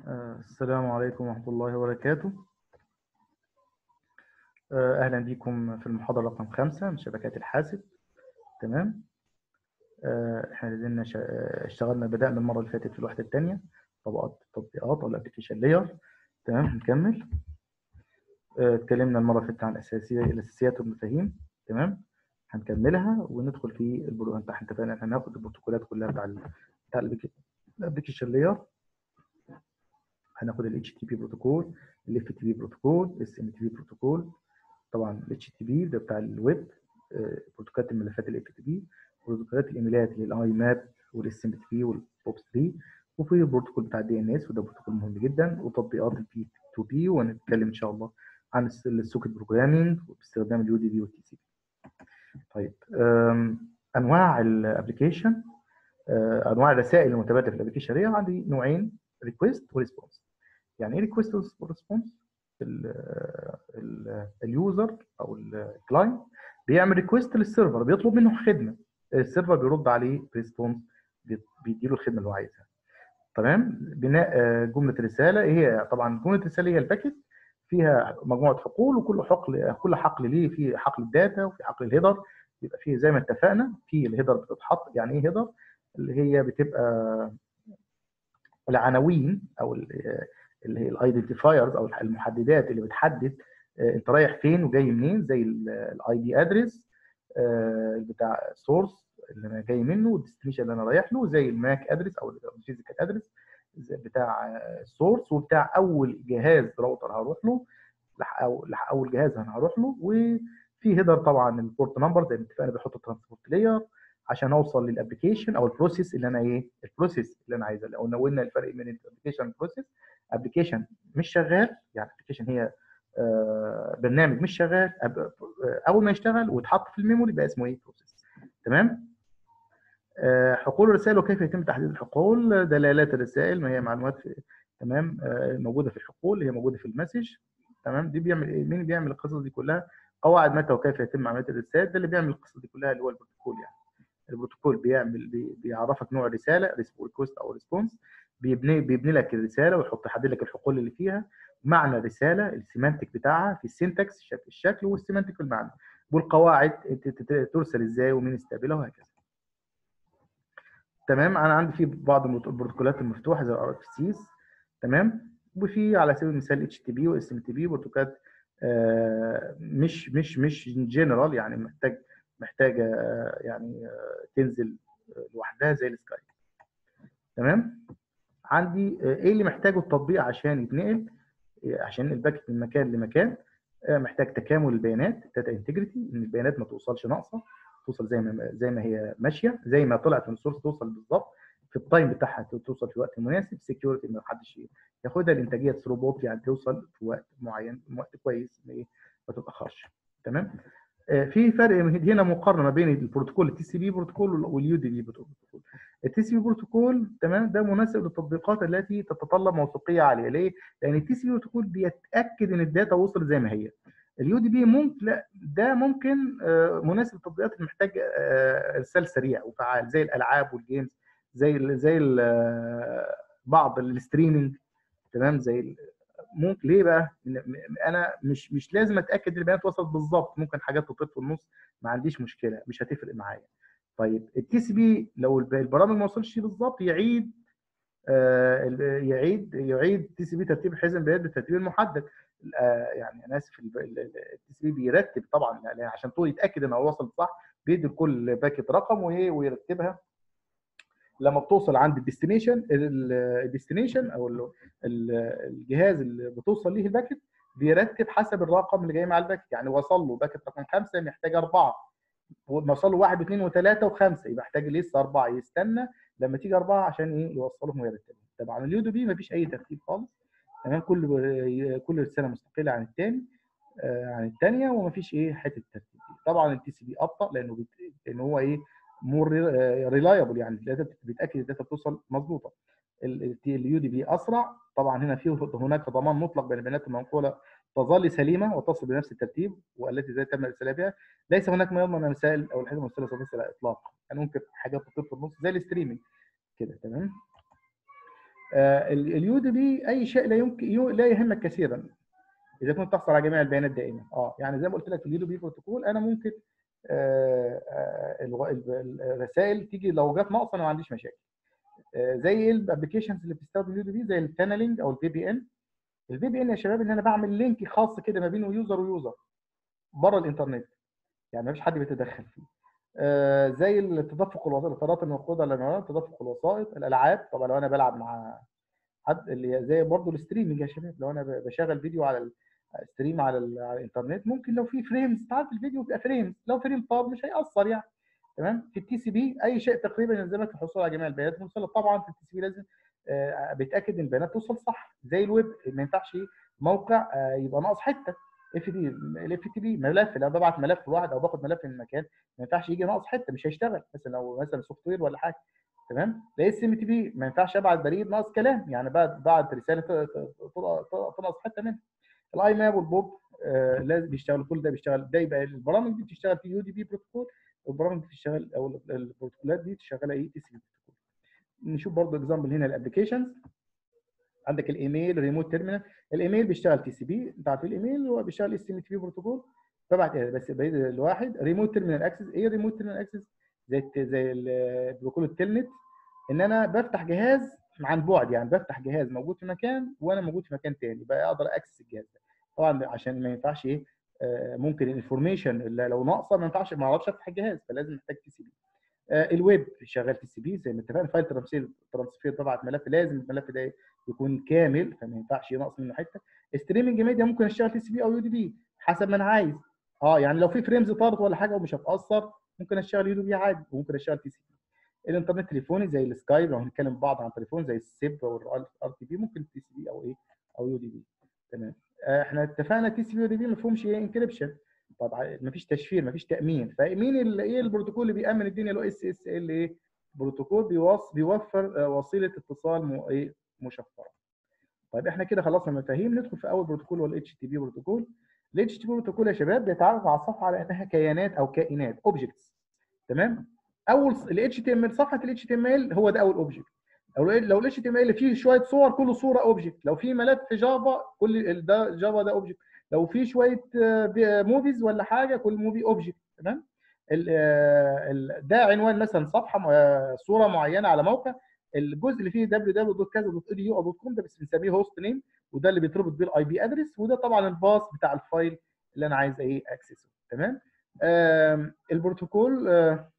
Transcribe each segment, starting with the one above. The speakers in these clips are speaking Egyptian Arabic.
آه، السلام عليكم ورحمة الله وبركاته آه، أهلا بكم في المحاضرة رقم خمسة من شبكات الحاسب تمام آه، احنا لازلنا شا- آه، اشتغلنا بدأنا المرة اللي فاتت في الوحدة الثانية طبقات التطبيقات أو الأبلكيشن لاير تمام هنكمل آه، اتكلمنا المرة اللي فاتت عن الأساسية الأساسيات والمفاهيم تمام هنكملها وندخل في البرو انت احنا اتفقنا ان احنا هناخد البروتوكولات كلها بتاع ال- بتاع الابلكيشن لاير هناخد ال HTTP بروتوكول ال FTP بروتوكول ال SMTP بروتوكول طبعا ال HTTP ده بتاع الويب آه، بروتوكولات الملفات ال FTP بروتوكولات الايميلات اللي الاي ماب وال SMTP والبوب 3 وفي البروتوكول بتاع الدي ان اس وده بروتوكول مهم جدا وتطبيقات البي 2 بي وهنتكلم ان شاء الله عن الس- السوكت بروجرامينج باستخدام اليو دي بي والتي سي بي طيب أم، انواع الابلكيشن انواع الرسائل المتبادله في الابلكيشن هي عندي نوعين ريكويست وريسبونس يعني ايه ريكويست وريسبونس اليوزر او الكلاينت بيعمل ريكويست للسيرفر بيطلب منه خدمه السيرفر بيرد عليه ريسبونس بيديله الخدمه اللي هو عايزها تمام بناء آه، جمله رساله إيه هي طبعا جمله الرساله هي الباكيت فيها مجموعه حقول وكل حقل كل حقل ليه في حقل الداتا وفي حقل الهيدر يبقى فيه زي ما اتفقنا في الهيدر بتتحط يعني ايه هيدر اللي هي بتبقى العناوين او ال- اللي هي الايدنتيفايرز او المحددات اللي بتحدد آه، انت رايح فين وجاي منين زي الاي دي ادرس بتاع سورس اللي انا جاي منه والديستنيشن اللي انا رايح له زي الماك ادرس او الفيزيكال ادرس بتاع السورس وبتاع اول جهاز راوتر هروح له لح- او لح- اول جهاز انا هروح له وفي هيدر طبعا البورت نمبر زي ما اتفقنا بحط الترانسبورت لاير عشان اوصل للابلكيشن او البروسيس اللي انا ايه البروسيس اللي انا عايزها لو نولنا الفرق بين الابلكيشن والبروسيس ابلكيشن مش شغال يعني ابلكيشن هي آه، برنامج مش شغال أب- آه، اول ما يشتغل ويتحط في الميموري يبقى اسمه ايه بروسيس تمام آه، حقول الرسائل وكيف يتم تحديد الحقول دلالات الرسائل ما هي معلومات في تمام آه، موجوده في الحقول هي موجوده في المسج تمام دي بيعمل ايه مين بيعمل القصص دي كلها قواعد متى وكيف يتم عمليه الارسال ده اللي بيعمل القصص دي كلها اللي هو البروتوكول يعني البروتوكول بيعمل بي- بيعرفك نوع الرساله ريكوست او ريسبونس بيبني بيبني لك الرساله ويحط يحدد لك الحقول اللي فيها معنى الرساله السيمانتك بتاعها في السينتاكس الشكل, الشكل والسيمانتك في المعنى والقواعد ت- ت- ترسل ازاي ومين يستقبلها وهكذا تمام انا عندي في بعض المت- البروتوكولات المفتوحه زي الار اف سيز تمام وفي على سبيل المثال اتش تي بي واس ام تي بي بروتوكولات آه، مش مش مش جنرال يعني محتاج محتاجه آه، يعني آه، تنزل آه، لوحدها زي السكاي تمام عندي آه، ايه اللي محتاجه التطبيق عشان يتنقل آه، عشان الباكت من مكان لمكان آه، محتاج تكامل البيانات داتا انتجريتي ان البيانات ما توصلش ناقصه توصل زي ما زي ما هي ماشيه زي ما طلعت من السورس توصل بالظبط في التايم بتاعها توصل في الوقت المناسب سكيورتي ما حدش ياخدها الانتاجيه ثروبوت يعني توصل في وقت معين وقت كويس ما إيه؟ ما تتاخرش تمام آه، في فرق هنا مقارنه ما بين البروتوكول التي سي بي بروتوكول واليو دي بي بروتوكول التي سي بي بروتوكول تمام ده مناسب للتطبيقات التي تتطلب موثوقيه عاليه ليه؟ لان التي سي بي بروتوكول بيتاكد ان الداتا وصلت زي ما هي اليو دي بي ممكن لا ده ممكن آه، مناسب للتطبيقات اللي محتاجه آه، ارسال سريع وفعال زي الالعاب والجيمز زي ال زي ال آه، بعض الستريمنج تمام زي ال- ممكن ليه بقى؟ م- م- انا مش مش لازم اتاكد ان البيانات وصلت بالظبط ممكن حاجات تطير في النص ما عنديش مشكله مش هتفرق معايا طيب التي سي بي لو الب- البرامج ما وصلش بالظبط يعيد آه، ال- يعيد يعيد تي سي بي ترتيب حزم البيانات بالترتيب المحدد آه، يعني انا اسف التي سي بي بيرتب طبعا يعني عشان طول يتاكد ان هو وصل صح بيدي لكل باكت رقم وايه ويرتبها لما بتوصل عند الديستنيشن الديستنيشن او ال- ال- الجهاز اللي بتوصل ليه الباكت بيرتب حسب الرقم اللي جاي مع الباكت يعني وصل له باكت رقم خمسه محتاج اربعه وصل له واحد واثنين وثلاثه وخمسه يبقى محتاج لسه اربعه يستنى لما تيجي اربعه عشان ايه يوصلهم ويرتبهم طبعا اليودو بي مفيش اي ترتيب خالص تمام كل كل رساله مستقله عن الثاني عن الثانيه ومفيش ايه حته ترتيب دي طبعا التي سي بي ابطا لانه بيت... لان هو ايه مور ريلايبل يعني الداتا بيتاكد الداتا بتوصل مظبوطه اليو دي بي اسرع طبعا هنا في هناك ضمان مطلق بين البيانات المنقوله تظل سليمه وتصل بنفس الترتيب والتي ازاي تم الارسال بها ليس هناك ما يضمن المسائل او الحزمه المرسله تصل على الاطلاق يعني ممكن حاجات تطير في النص زي الاستريمنج كده تمام اليو دي بي اي شيء لا يمكن لا يهمك كثيرا اذا كنت تحصل على جميع البيانات دائما اه يعني زي ما قلت لك في اليو دي بي بروتوكول انا ممكن آه الرسائل تيجي لو جت ناقصه انا ما عنديش مشاكل آه زي الابلكيشنز اللي بتستخدم اليو دي بي زي التانلينج او الفي بي ان الفي بي ان يا شباب ان انا بعمل لينك خاص كده ما بين يوزر ويوزر بره الانترنت يعني ما فيش حد بيتدخل فيه آه زي التدفق الوسائط الاطارات المفقوده للنيران تدفق الوسائط الالعاب طبعا لو انا بلعب مع حد اللي زي برضه الستريمنج يا شباب لو انا بشغل فيديو على ستريم على, على الانترنت ممكن لو في فريمز تعرف الفيديو بيبقى فريمز لو فريم طار مش هيأثر يعني تمام في التي سي بي اي شيء تقريبا يلزمك الحصول على جميع البيانات المرسله طبعا في التي سي بي لازم آه بيتاكد ان البيانات توصل صح زي الويب ما ينفعش موقع آه يبقى ناقص حته اف دي الاف تي بي ملف لو ببعت ملف لواحد او باخد ملف من مكان ما ينفعش يجي ناقص حته مش هيشتغل مثلا لو مثلا سوفت وير ولا حاجه تمام زي السي ام تي بي ما ينفعش ابعت بريد ناقص كلام يعني بعد بعد رساله تنقص حته منها الاي ماب والبوب آه لازم بيشتغل كل ده بيشتغل ده يبقى البرامج دي بتشتغل في يو دي بي بروتوكول والبرامج دي بتشتغل او البروتوكولات دي تشتغل اي تي سي بي بروتوكول نشوف برضه اكزامبل هنا الابلكيشنز عندك الايميل ريموت تيرمينال الايميل بيشتغل تي سي بي انت عارف الايميل هو بيشتغل اس ام تي بي بروتوكول ببعت بس بعيد الواحد ريموت تيرمينال اكسس ايه ريموت تيرمينال اكسس زي زي البروتوكول التلنت ان انا بفتح جهاز عن بعد يعني بفتح جهاز موجود في مكان وانا موجود في مكان تاني بقى اقدر اكسس الجهاز ده طبعا عشان ما ينفعش ايه ممكن الانفورميشن اللي لو ناقصه ما ينفعش ما اعرفش افتح الجهاز فلازم محتاج تي سي بي الويب شغال تي سي بي زي ما اتفقنا فايل ترانسفير ترانسفير ببعت ملف لازم الملف ده يكون كامل فما ينفعش ينقص منه حته ستريمنج ميديا ممكن اشتغل تي سي بي او يو دي بي حسب ما انا عايز اه يعني لو في فريمز طارت ولا حاجه ومش هتاثر ممكن اشتغل يو دي بي عادي وممكن اشتغل تي سي بي الانترنت التليفوني زي السكايب لو هنتكلم بعض عن تليفون زي السيب او الار تي بي ممكن تي سي بي او ايه او يو دي بي تمام احنا اتفقنا تي سي بي يو دي بي ما فيهمش ايه انكريبشن طبعا ما فيش تشفير ما فيش تامين فمين ايه البروتوكول اللي بيامن الدنيا اللي هو اس اس ال ايه بروتوكول بيوص بيوفر وسيله اتصال م... ايه مشفره طيب احنا كده خلصنا المفاهيم ندخل في اول بروتوكول هو الاتش تي بي بروتوكول الاتش تي بي بروتوكول يا شباب بيتعرف على الصفحه على انها كيانات او كائنات اوبجكتس تمام اول الاتش تي ام ال صفحه الاتش تي ام ال هو ده اول اوبجكت لو لو الاتش تي ام ال فيه شويه صور كل صوره اوبجكت لو في ملف في جافا كل ده جافا ده اوبجكت لو في شويه موفيز ولا حاجه كل موفي اوبجكت تمام ده عنوان مثلا صفحه صوره معينه على موقع الجزء اللي فيه www.kaza.edu.com ده بس بنسميه هوست نيم وده اللي بيتربط بيه الاي بي ادرس وده طبعا الباص بتاع الفايل اللي انا عايز ايه اكسسه تمام البروتوكول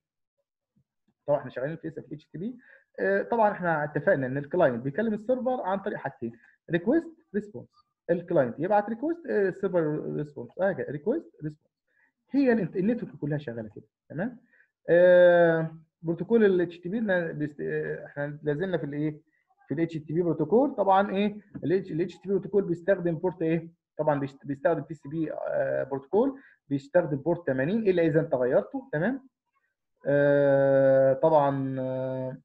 طبعا احنا شغالين في اس اف اتش تي بي طبعا احنا اتفقنا ان الكلاينت بيكلم السيرفر عن طريق حاجتين ريكويست ريسبونس الكلاينت يبعت ريكويست السيرفر ريسبونس ريكويست ريسبونس هي النتورك كلها شغاله كده تمام آه بروتوكول الاتش تي بي احنا لازلنا في الايه في الاتش تي بي بروتوكول طبعا ايه الاتش تي بي بروتوكول بيستخدم بورت ايه طبعا بيستخدم تي سي بي بروتوكول بيستخدم بورت 80 الا اذا انت غيرته تمام آه طبعا آه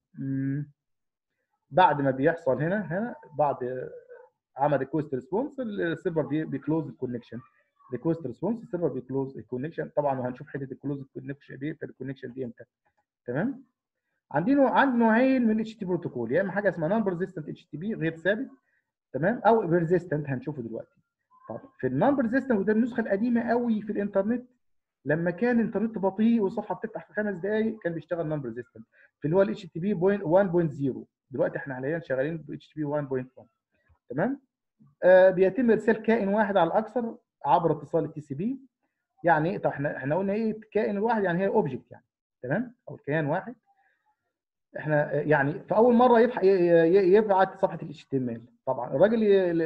بعد ما بيحصل هنا هنا بعد عمل ريكوست ريسبونس السيرفر بيكلوز الكونكشن ريكوست ريسبونس السيرفر بيكلوز الكونكشن طبعا وهنشوف حته الكلوز الكونكشن دي الكونكشن دي امتى تمام عندنا عند نوعين من اتش تي بروتوكول يا اما حاجه اسمها نون ريزيستنت اتش تي بي غير ثابت تمام او ريزيستنت هنشوفه دلوقتي طب في النون ريزيستنت وده النسخه القديمه قوي في الانترنت لما كان الانترنت بطيء والصفحه بتفتح في خمس دقائق كان بيشتغل نون ريزيستنت في اللي هو الاتش تي بي 1.0 دلوقتي احنا حاليا شغالين ب اتش تي بي 1.1 تمام آه بيتم ارسال كائن واحد على الاكثر عبر اتصال التي سي بي يعني طب احنا احنا قلنا ايه كائن واحد يعني هي اوبجكت يعني تمام او كيان واحد احنا يعني في اول مره يبح يبعت صفحه الاتش تي ام ال طبعا الراجل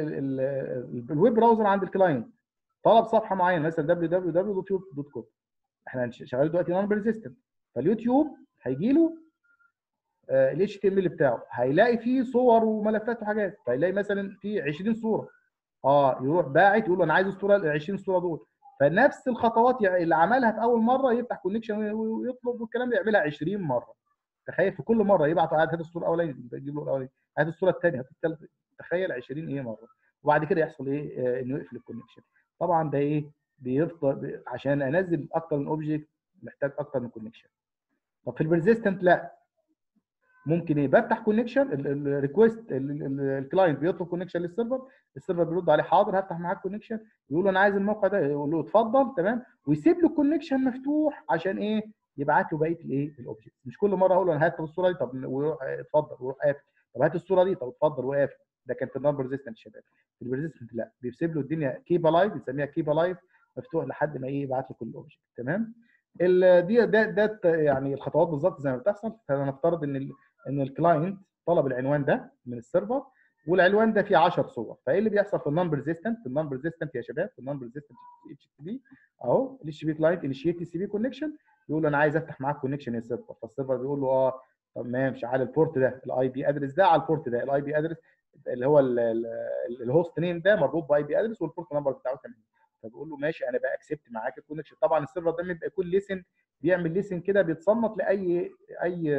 الويب براوزر عند الكلاينت طلب صفحه معينه مثلا www.youtube.com احنا شغالين دلوقتي نون ريزيستنت فاليوتيوب هيجي له الاتش تي ام ال بتاعه هيلاقي فيه صور وملفات وحاجات فيلاقي مثلا في 20 صوره اه يروح باعت يقول له انا عايز الصوره ال 20 صوره دول فنفس الخطوات اللي عملها في اول مره يفتح كونكشن ويطلب والكلام ده يعملها 20 مره تخيل في كل مره يبعت هات الصوره الاولانيه يجيب له الاولانيه هات الصوره الثانيه هات الثالثه تخيل 20 ايه مره وبعد كده يحصل ايه آه انه يقفل الكونكشن طبعا ده ايه بيفضل عشان انزل اكتر من اوبجكت محتاج اكتر من كونكشن طب في البرزيستنت لا ممكن ايه بفتح كونكشن الريكوست الكلاينت بيطلب كونكشن للسيرفر السيرفر بيرد عليه حاضر هفتح معاك كونكشن يقول له انا عايز الموقع ده يقول له اتفضل تمام ويسيب له الكونكشن مفتوح عشان ايه يبعت له بقيه الايه الاوبجكت مش كل مره اقول له انا هات الصوره دي طب ويروح اتفضل ويروح قافل طب هات الصوره دي طب اتفضل وقافل ده كان في النون ريزيستنت شباب في الريزيستنت لا بيسيب له الدنيا كيب لايف بنسميها كيب لايف مفتوح لحد ما ايه يبعت له كل اوبجكت تمام دي ده ده يعني الخطوات بالظبط زي ما بتحصل فنفترض ان ال ان الكلاينت طلب العنوان ده من السيرفر والعنوان ده فيه 10 صور فايه اللي بيحصل في النون ريزيستنت في النون ريزيستنت يا شباب في النون ريزيستنت اتش تي بي اهو الاتش بي كلاينت انيشيت سي بي كونكشن يقول له انا عايز افتح معاك كونكشن يا سيرفر فالسيرفر بيقول له اه طب ماشي على البورت ده الاي بي ادرس ده على البورت ده الاي بي ادرس اللي هو الهوست نيم ده مربوط باي بي ادرس والبورت نمبر بتاعه 80 فبيقول له ماشي انا بقى اكسبت معاك الكونكشن طبعا السيرفر ده بيبقى يكون ليسن بيعمل ليسن كده بيتصنت لاي اي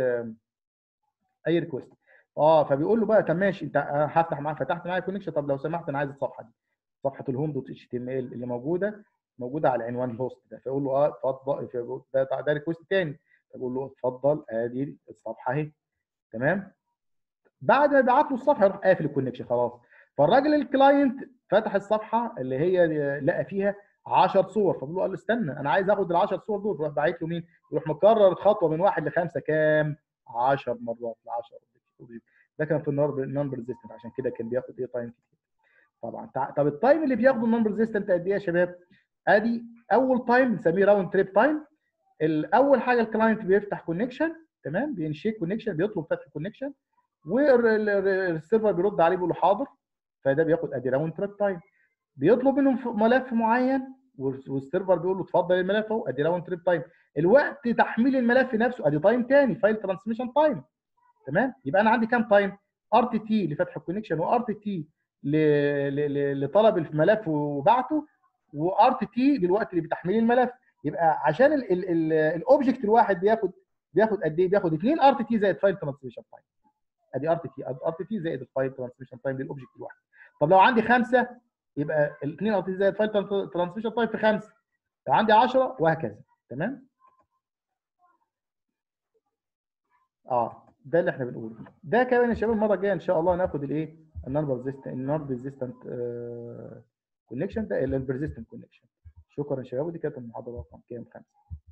اي ريكوست اه فبيقول له بقى طب ماشي انت هفتح معاك فتحت معايا كونكشن طب لو سمحت انا عايز الصفحه دي صفحه الهوم دوت اتش تي ام ال اللي موجوده موجوده على عنوان الهوست ده فيقول له اه اتفضل ده ده ريكوست تاني فبقول له اتفضل ادي الصفحه اهي تمام بعد ما يبعت له الصفحه يروح قافل الكونكشن خلاص فالراجل الكلاينت فتح الصفحه اللي هي لقى فيها 10 صور فبقول له قال له استنى انا عايز اخد ال 10 صور دول يروح باعت له مين؟ يروح مكرر الخطوه من واحد لخمسه كام؟ 10 مرات ل 10 ده كان في النون ريزيستنت عشان كده كان بياخد ايه تايم كتير طبعا طب التايم اللي بياخده النون ريزيستنت قد ايه يا شباب؟ ادي اول تايم بنسميه راوند تريب تايم الاول حاجه الكلاينت بيفتح كونكشن تمام بينشيك كونكشن بيطلب فتح كونكشن والسيرفر بيرد عليه بيقول له حاضر فده بياخد ادي راوند تريب تايم بيطلب منه ملف معين والسيرفر بيقول له اتفضل الملف اهو ادي راوند تريب تايم الوقت تحميل الملف نفسه ادي تايم تاني فايل ترانسميشن تايم تمام يبقى انا عندي كام تايم ار تي تي لفتح الكونكشن وار تي تي لطلب الملف وبعته وار تي تي للوقت اللي بتحميل الملف يبقى عشان الاوبجكت الواحد بياخد بياخد قد ايه بياخد 2 ار تي تي زائد فايل ترانسميشن تايم ادي ار تي تي ار تي تي زائد الفايل ترانسميشن تايم للاوبجكت الواحد طب لو عندي خمسه يبقى الاثنين ار تي تي زائد فايل ترانسميشن تايم في خمسه لو عندي 10 وهكذا تمام اه ده اللي احنا بنقوله ده كمان يا شباب المره الجايه ان شاء الله ناخد الايه النون ريزيستنت النون ريزيستنت كونكشن ده البرزيستنت كونكشن شكرا يا شباب ودي كانت المحاضره رقم كام خمسه